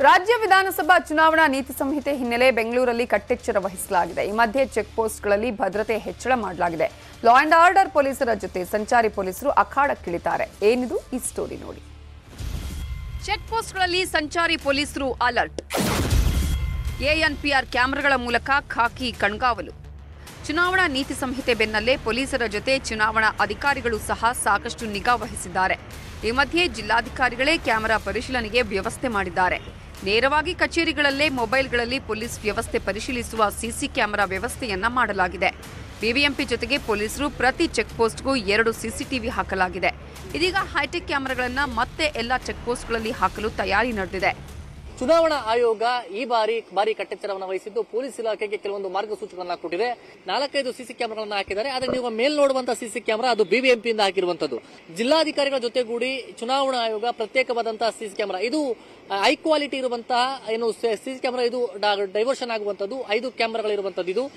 ರಾಜ್ಯ ವಿಧಾನಸಭಾ ಚುನಾವಣಾ ನೀತಿ ಸಂಹಿತೆ ಹಿನ್ನೆಲೆ ಬೆಂಗಳೂರಲ್ಲಿ ಕಟ್ಟೆಚ್ಚರ ವಹಿಸಲಾಗಿದೆ ಈ ಮಧ್ಯೆ ಚೆಕ್ ಪೋಸ್ಟ್ಗಳಲ್ಲಿ ಭದ್ರತೆ ಹೆಚ್ಚಳ ಮಾಡಲಾಗಿದೆ ಲಾ ಅಂಡ್ ಆರ್ಡರ್ ಪೊಲೀಸರ ಜೊತೆ ಸಂಚಾರಿ ಪೊಲೀಸರು ಅಖಾಡಕ್ಕಿಳಿತಾರೆ ಏನಿದು ಈ ಸ್ಟೋರಿ ನೋಡಿ ಚೆಕ್ ಪೋಸ್ಟ್ಗಳಲ್ಲಿ ಸಂಚಾರಿ ಪೊಲೀಸರು ಅಲರ್ಟ್ ಎಎನ್ಪಿಆರ್ ಕ್ಯಾಮೆರಾಗಳ ಮೂಲಕ ಖಾಕಿ ಕಣ್ಗಾವಲು ಚುನಾವಣಾ ನೀತಿ ಸಂಹಿತೆ ಬೆನ್ನಲ್ಲೇ ಪೊಲೀಸರ ಜೊತೆ ಚುನಾವಣಾ ಅಧಿಕಾರಿಗಳು ಸಹ ಸಾಕಷ್ಟು ನಿಗಾ ವಹಿಸಿದ್ದಾರೆ ಈ ಮಧ್ಯೆ ಜಿಲ್ಲಾಧಿಕಾರಿಗಳೇ ಕ್ಯಾಮೆರಾ ಪರಿಶೀಲನೆಗೆ ವ್ಯವಸ್ಥೆ ಮಾಡಿದ್ದಾರೆ ನೇರವಾಗಿ ಕಚೇರಿಗಳಲ್ಲೇ ಮೊಬೈಲ್ಗಳಲ್ಲಿ ಪೊಲೀಸ್ ವ್ಯವಸ್ಥೆ ಪರಿಶೀಲಿಸುವ ಸಿಸಿ ಕ್ಯಾಮೆರಾ ವ್ಯವಸ್ಥೆಯನ್ನ ಮಾಡಲಾಗಿದೆ ಬಿಬಿಎಂಪಿ ಜೊತೆಗೆ ಪೊಲೀಸರು ಪ್ರತಿ ಚೆಕ್ ಪೋಸ್ಟ್ಗೂ ಎರಡು ಸಿಸಿಟಿವಿ ಹಾಕಲಾಗಿದೆ ಇದೀಗ ಹೈಟೆಕ್ ಕ್ಯಾಮೆರಾಗಳನ್ನ ಮತ್ತೆ ಎಲ್ಲ ಚೆಕ್ ಪೋಸ್ಟ್ಗಳಲ್ಲಿ ಹಾಕಲು ತಯಾರಿ ನಡೆದಿದೆ ಚುನಾವಣಾ ಆಯೋಗ ಈ ಬಾರಿ ಬಾರಿ ಕಟ್ಟೆಚ್ಚರವನ್ನು ವಹಿಸಿದ್ದು ಪೊಲೀಸ್ ಇಲಾಖೆಗೆ ಕೆಲವೊಂದು ಮಾರ್ಗಸೂಚಿಗಳನ್ನ ಕೊಟ್ಟಿದೆ ನಾಲ್ಕೈದು ಸಿಸಿ ಕ್ಯಾಮೆರಾಗಳನ್ನ ಹಾಕಿದ್ದಾರೆ ಆದ್ರೆ ನೀವು ಮೇಲ್ ನೋಡುವಂತಹ ಸಿಸಿ ಕ್ಯಾಮೆರಾ ಅದು ಬಿಬಿಎಂಪಿಯಿಂದ ಹಾಕಿರುವಂತದ್ದು ಜಿಲ್ಲಾಧಿಕಾರಿಗಳ ಜೊತೆಗೂಡಿ ಚುನಾವಣಾ ಆಯೋಗ ಪ್ರತ್ಯೇಕವಾದಂತಹ ಸಿಸಿ ಕ್ಯಾಮೆರಾ ಇದು ಹೈ ಕ್ವಾಲಿಟಿ ಇರುವಂತಹ ಏನು ಸಿಸಿ ಕ್ಯಾಮೆರಾ ಇದು ಡೈವರ್ಷನ್ ಆಗುವಂತದ್ದು ಐದು ಕ್ಯಾಮೆರಾಗಳಿರುವಂತದ್ದು ಇದು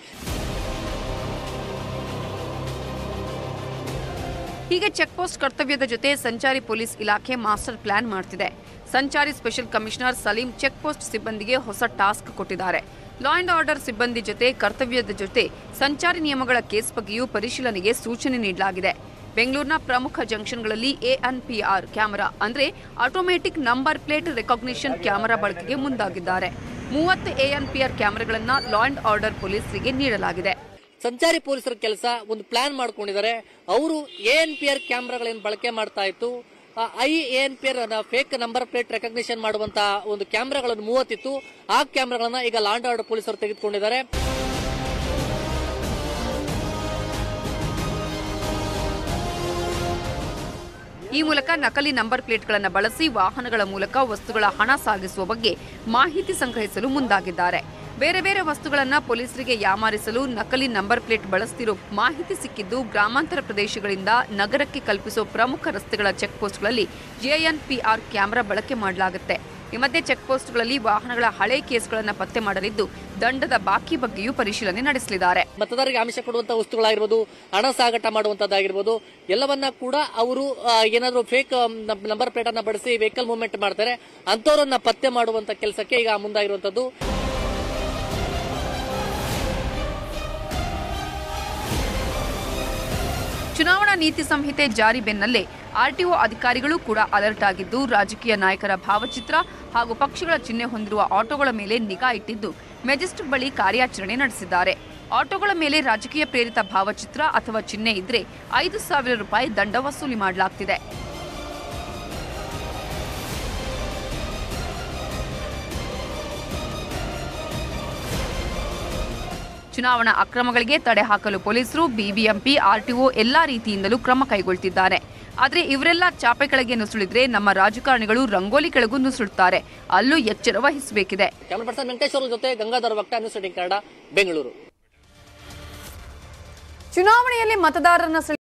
ಹೀಗೆ ಚೆಕ್ ಪೋಸ್ಟ್ ಕರ್ತವ್ಯದ ಜೊತೆ ಸಂಚಾರಿ ಪೊಲೀಸ್ ಇಲಾಖೆ ಮಾಸ್ಟರ್ ಪ್ಲಾನ್ ಮಾಡ್ತಿದೆ ಸಂಚಾರಿ special commissioner Salim check post ಸಿಬ್ಬಂದಿಗೆ ಹೊಸ ಟಾಸ್ಕ್ ಕೊಟ್ಟಿದ್ದಾರೆ ಲಾ ಅಂಡ್ ಆರ್ಡರ್ ಸಿಬ್ಬಂದಿ ಜೊತೆ ಕರ್ತವ್ಯದ ಜೊತೆ ಸಂಚಾರಿ ನಿಯಮಗಳ ಕೇಸ್ ಬಗ್ಗೆಯೂ ಪರಿಶೀಲನೆಗೆ ಸೂಚನೆ ನೀಡಲಾಗಿದೆ ಬೆಂಗಳೂರಿನ ಪ್ರಮುಖ ಜಂಕ್ಷನ್ಗಳಲ್ಲಿ ಎಎನ್ಪಿಆರ್ ಕ್ಯಾಮೆರಾ ಅಂದ್ರೆ automatic number plate recognition camera ಬಳಕೆಗೆ ಮುಂದಾಗಿದ್ದಾರೆ ಮೂವತ್ತು ಎಎನ್ಪಿಆರ್ ಕ್ಯಾಮೆರಾಗಳನ್ನ ಲಾ ಅಂಡ್ ಆರ್ಡರ್ ಪೊಲೀಸರಿಗೆ ನೀಡಲಾಗಿದೆ ಸಂಚಾರಿ ಪೊಲೀಸರ ಕೆಲಸ ಒಂದು ಪ್ಲಾನ್ ಮಾಡ್ಕೊಂಡಿದ್ದಾರೆ ಅವರು ಎನ್ ಪಿ ಆರ್ ಕ್ಯಾಮ್ರಾಗಳೇನು ಬಳಕೆ ಮಾಡ್ತಾ ಇತ್ತು I N P R fake number plate recognition ಮಾಡುವಂತಹ ಒಂದು ಕ್ಯಾಮ್ರಾಗಳನ್ನು ಮೂವತ್ತಿತ್ತು ಆ ಕ್ಯಾಮ್ರಾಗಳನ್ನ ಈಗ ಲಾಂಡ್ ಆರ್ಡರ್ ಪೊಲೀಸರು ತೆಗೆದುಕೊಂಡಿದ್ದಾರೆ ಈ ಮೂಲಕ ನಕಲಿ ನಂಬರ್ ಪ್ಲೇಟ್ಗಳನ್ನು ಬಳಸಿ ವಾಹನಗಳ ಮೂಲಕ ವಸ್ತುಗಳ ಹಣ ಸಾಗಿಸುವ ಬಗ್ಗೆ ಮಾಹಿತಿ ಸಂಗ್ರಹಿಸಲು ಮುಂದಾಗಿದ್ದಾರೆ ಬೇರೆ ಬೇರೆ ವಸ್ತುಗಳನ್ನು ಪೊಲೀಸರಿಗೆ ಯಾಮಾರಿಸಲು ನಕಲಿ ನಂಬರ್ ಪ್ಲೇಟ್ ಬಳಸ್ತಿರೋ ಮಾಹಿತಿ ಸಿಕ್ಕಿದ್ದು ಗ್ರಾಮಾಂತರ ಪ್ರದೇಶಗಳಿಂದ ನಗರಕ್ಕೆ ಕಲ್ಪಿಸುವ ಪ್ರಮುಖ ರಸ್ತೆಗಳ ಚೆಕ್ ಪೋಸ್ಟ್ಗಳಲ್ಲಿ ಜೆಎನ್ಪಿಆರ್ ಕ್ಯಾಮೆರಾ ಬಳಕೆ ಮಾಡಲಾಗುತ್ತೆ ಈ ಮಧ್ಯೆ ಚೆಕ್ ಪೋಸ್ಟ್ಗಳಲ್ಲಿ ವಾಹನಗಳ ಹಳೆ ಕೇಸ್ಗಳನ್ನು ಪತ್ತೆ ಮಾಡಲಿದ್ದು ದಂಡದ ಬಾಕಿ ಬಗ್ಗೆಯೂ ಪರಿಶೀಲನೆ ನಡೆಸಲಿದ್ದಾರೆ ಮತದಾರರಿಗೆ ಆಮಿಷ ಕೊಡುವಂತಹ ವಸ್ತುಗಳಾಗಿರ್ಬೋದು ಹಣ ಸಾಗಾಟ ಮಾಡುವಂತದ್ದಾಗಿರ್ಬೋದು ಎಲ್ಲವನ್ನ ಕೂಡ ಅವರು ಏನಾದರೂ ಫೇಕ್ ನಂಬರ್ ಪ್ಲೇಟ್ ಅನ್ನ ಬಳಸಿ ವೆಹಿಕಲ್ ಮೂವ್ಮೆಂಟ್ ಮಾಡ್ತಾರೆ ಅಂತವರನ್ನ ಪತ್ತೆ ಮಾಡುವಂತ ಕೆಲಸಕ್ಕೆ ಈಗ ಮುಂದಾಗಿರುವಂತದ್ದು ಚುನಾವಣಾ ನೀತಿ ಸಂಹಿತೆ ಜಾರಿ ಬೆನ್ನಲ್ಲೇ ಆರ್ಟಿಒ ಅಧಿಕಾರಿಗಳು ಕೂಡ ಅಲರ್ಟ್ ಆಗಿದ್ದು ರಾಜಕೀಯ ನಾಯಕರ ಭಾವಚಿತ್ರ ಹಾಗೂ ಪಕ್ಷಗಳ ಚಿಹ್ನೆ ಹೊಂದಿರುವ ಆಟೋಗಳ ಮೇಲೆ ನಿಗಾ ಇಟ್ಟಿದ್ದು ಮೆಜೆಸ್ಟಿಕ್ ಬಳಿ ಕಾರ್ಯಾಚರಣೆ ನಡೆಸಿದ್ದಾರೆ ಆಟೋಗಳ ಮೇಲೆ ರಾಜಕೀಯ ಪ್ರೇರಿತ ಭಾವಚಿತ್ರ ಅಥವಾ ಚಿಹ್ನೆ ಇದ್ರೆ ಐದು ಸಾವಿರ ರೂಪಾಯಿ ದಂಡ ವಸೂಲಿ ಮಾಡಲಾಗ್ತಿದೆ ಚುನಾವಣಾ ಅಕ್ರಮಗಳಿಗೆ ತಡೆ ಹಾಕಲು ಪೊಲೀಸರು ಬಿಬಿಎಂಪಿ ಆರ್ಟಿಒ ಎಲ್ಲಾ ರೀತಿಯಿಂದಲೂ ಕ್ರಮ ಕೈಗೊಳ್ತಿದ್ದಾರೆ ಆದರೆ ಇವರೆಲ್ಲ ಚಾಪೆ ಕೆಳಗೆ ನುಸುಳಿದ್ರೆ ನಮ್ಮ ರಾಜಕಾರಣಿಗಳು ರಂಗೋಲಿ ಕೆಳಗೂ ನುಸುಳುತ್ತಾರೆ ಅಲ್ಲೂ ಎಚ್ಚರ ವಹಿಸಬೇಕಿದೆ ಕ್ಯಾಮರಾ ಪರ್ಸನ್ ವೆಂಕಟೇಶ್ ಅವರ ಜೊತೆ ಗಂಗಾಧರ ವಕ್ತ ನ್ಯೂಸ್ ಏಟೀನ್ ಕನ್ನಡ ಬೆಂಗಳೂರು ಚುನಾವಣೆಯಲ್ಲಿ ಮತದಾರರನ್ನ